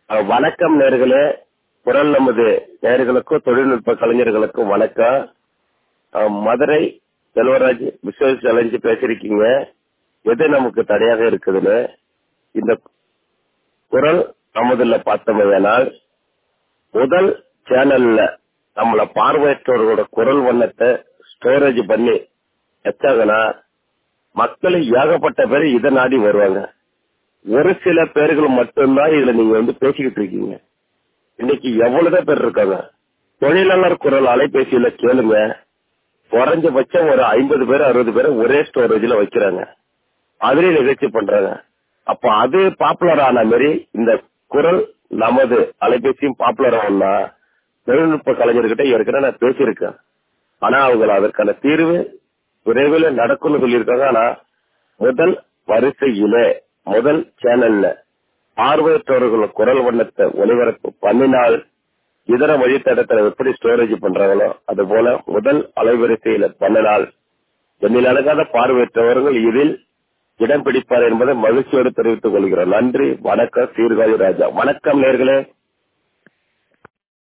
அஹ், வணக்கம் நேர்களே குரல் நமது நேர்களுக்கும் தொழில்நுட்ப கலைஞர்களுக்கும் வணக்கம் அஹ், மதுரை செல்வராஜ் விஸ்வஸ் அலைஞ்சு பேசிருக்கீங்க எது நமக்கு தடையாக இருக்குதுன்னு இந்த குரல் நமதுல பார்த்தமையானால் முதல் சேனல்ல நம்மள பார்வையற்றவர்களோட குரல் வண்ணத்தை ஸ்டோரேஜ் பண்ணி வச்சாங்கன்னா மக்கள் ஏகப்பட்ட பேர் இதை நாடி வருவாங்க ஒரு சில பேர்கள் மட்டும்தான் இதுல நீங்க வந்து பேசிக்கிட்டு இருக்கீங்க இன்னைக்கு எவ்வளவுதான் பேர் இருக்காங்க தொழிலாளர் குரல் அலைபேசியில கேளுங்க குறைஞ்சபட்சம் ஒரு ஐம்பது பேர் அறுபது பேர் ஒரே ஸ்டோரேஜ்ல வைக்கிறாங்க அதுலயும் நிகழ்ச்சி பண்றாங்க அப்ப அது பாப்புலர் ஆன மாதிரி இந்த குரல் நமது அலைபேசியும் பாப்புலர் ஆகணும்னா தொழில்நுட்ப கலைஞர்கிட்ட ஏற்கனவே நான் பேசியிருக்கேன் ஆனா அவங்க அதற்கான தீர்வு விரைவில் நடக்கும்னு சொல்லியிருக்காங்க ஆனா முதல் வரிசையிலே முதல் சேனல்ல பார்வையற்றவர்கள் குரல் வண்ணத்தை ஒளிபரப்பு பண்ணினால் இதர வழித்தடத்துல எப்படி ஸ்டோரேஜ் பண்றாங்களோ அது போல முதல் அலைவரிசையில பண்ணினால் எண்ணில் அடங்காத பார்வையற்றவர்கள் இதில் இடம் பிடிப்பார் என்பதை மகிழ்ச்சியோடு தெரிவித்துக் கொள்கிறோம் நன்றி வணக்கம் சீர்காழி ராஜா வணக்கம் நேர்களே